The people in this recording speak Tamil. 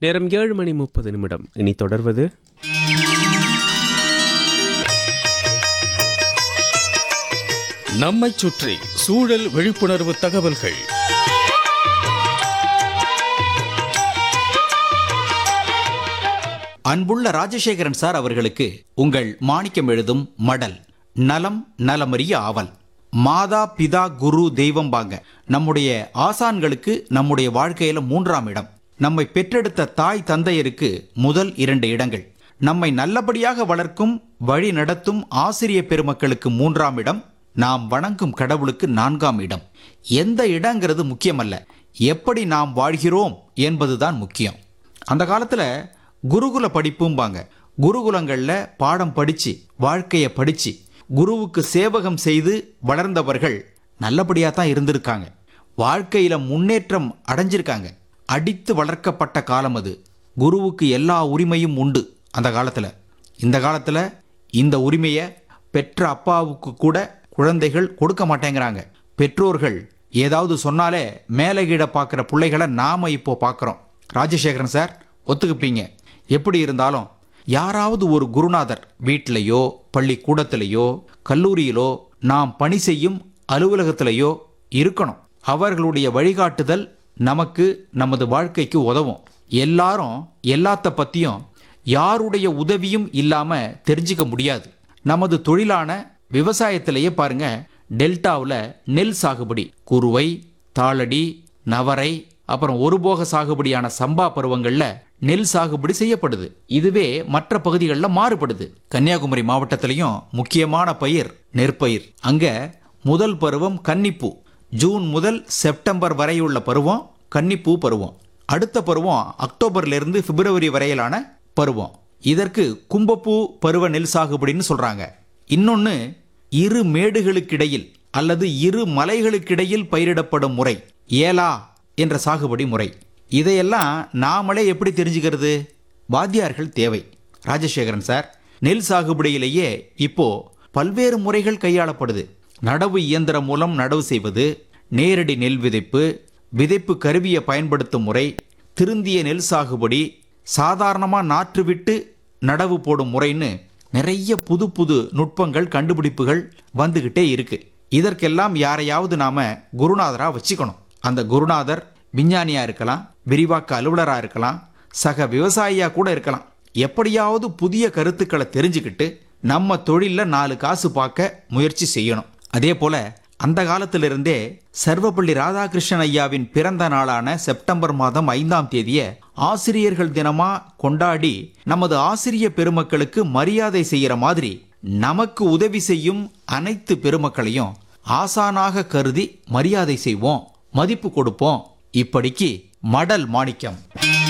நேரம் ஏழு மணி முப்பது நிமிடம் இனி தொடர்வது நம்மைச் சுற்றி சூழல் விழிப்புணர்வு தகவல்கள் அன்புள்ள ராஜசேகரன் சார் அவர்களுக்கு உங்கள் மாணிக்கம் எழுதும் மடல் நலம் நலமறிய ஆவல் மாதா பிதா குரு தெய்வம் பாங்க நம்முடைய ஆசான்களுக்கு நம்முடைய வாழ்க்கையில மூன்றாம் இடம் நம்மை பெற்றெடுத்த தாய் தந்தையருக்கு முதல் இரண்டு இடங்கள் நம்மை நல்லபடியாக வளர்க்கும் வழி நடத்தும் ஆசிரிய பெருமக்களுக்கு மூன்றாம் இடம் நாம் வணங்கும் கடவுளுக்கு நான்காம் இடம் எந்த இடங்கிறது முக்கியமல்ல எப்படி நாம் வாழ்கிறோம் என்பதுதான் முக்கியம் அந்த காலத்துல குருகுல படிப்பும்பாங்க குருகுலங்கள்ல பாடம் படிச்சு வாழ்க்கைய படிச்சு குருவுக்கு சேவகம் செய்து வளர்ந்தவர்கள் நல்லபடியா தான் இருந்திருக்காங்க வாழ்க்கையில முன்னேற்றம் அடைஞ்சிருக்காங்க அடித்து வளர்க்கப்பட்ட காலம் அது குருவுக்கு எல்லா உரிமையும் உண்டு அந்த காலத்துல இந்த காலத்துல இந்த உரிமையை பெற்ற அப்பாவுக்கு கூட குழந்தைகள் கொடுக்க மாட்டேங்கிறாங்க பெற்றோர்கள் ஏதாவது சொன்னாலே மேலே கீழே பார்க்குற பிள்ளைகளை நாம இப்போ பார்க்குறோம் ராஜசேகரன் சார் ஒத்துக்குப்பீங்க எப்படி இருந்தாலும் யாராவது ஒரு குருநாதர் வீட்டிலேயோ பள்ளிக்கூடத்திலேயோ கல்லூரியிலோ நாம் பணி செய்யும் அலுவலகத்திலேயோ இருக்கணும் அவர்களுடைய வழிகாட்டுதல் நமக்கு நமது வாழ்க்கைக்கு உதவும் எல்லாரும் எல்லாத்த பத்தியும் யாருடைய உதவியும் இல்லாம தெரிஞ்சுக்க முடியாது நமது தொழிலான விவசாயத்திலேயே பாருங்க டெல்டாவில் நெல் சாகுபடி குறுவை தாளடி நவரை அப்புறம் ஒருபோக சாகுபடியான சம்பா பருவங்கள்ல நெல் சாகுபடி செய்யப்படுது இதுவே மற்ற பகுதிகளில் மாறுபடுது கன்னியாகுமரி மாவட்டத்திலையும் முக்கியமான பயிர் நெற்பயிர் அங்க முதல் பருவம் கன்னிப்பூ ஜூன் முதல் செப்டம்பர் வரையுள்ள பருவம் கன்னிப்பூ பருவம் அடுத்த பருவம் அக்டோபர்ல இருந்து பிப்ரவரி வரையிலான பருவம் இதற்கு கும்பப்பூ பருவ நெல் சாகுபடின்னு சொல்றாங்க இன்னொன்னு இரு மேடுகளுக்கிடையில் அல்லது இரு மலைகளுக்கிடையில் பயிரிடப்படும் முறை ஏலா என்ற சாகுபடி முறை இதையெல்லாம் நாமளே எப்படி தெரிஞ்சுக்கிறது வாத்தியார்கள் தேவை ராஜசேகரன் சார் நெல் சாகுபடியிலேயே இப்போ பல்வேறு முறைகள் கையாளப்படுது நடவு இயந்திரம் மூலம் நடவு செய்வது நேரடி நெல் விதைப்பு விதைப்பு கருவியை பயன்படுத்தும் முறை திருந்திய நெல் சாகுபடி சாதாரணமாக நாற்று விட்டு நடவு போடும் முறைன்னு நிறைய புது புது நுட்பங்கள் கண்டுபிடிப்புகள் வந்துகிட்டே இருக்கு இதற்கெல்லாம் யாரையாவது நாம குருநாதரா வச்சுக்கணும் அந்த குருநாதர் விஞ்ஞானியா இருக்கலாம் விரிவாக்க அலுவலரா இருக்கலாம் சக விவசாயியா கூட இருக்கலாம் எப்படியாவது புதிய கருத்துக்களை தெரிஞ்சுக்கிட்டு நம்ம தொழில்ல நாலு காசு பார்க்க முயற்சி செய்யணும் அதே போல அந்த காலத்திலிருந்தே சர்வப்பள்ளி ராதாகிருஷ்ணன் ஐயாவின் பிறந்த நாளான செப்டம்பர் மாதம் ஐந்தாம் தேதியை ஆசிரியர்கள் தினமா கொண்டாடி நமது ஆசிரிய பெருமக்களுக்கு மரியாதை செய்யற மாதிரி நமக்கு உதவி செய்யும் அனைத்து பெருமக்களையும் ஆசானாக கருதி மரியாதை செய்வோம் மதிப்பு கொடுப்போம் இப்படிக்கு மடல் மாணிக்கம்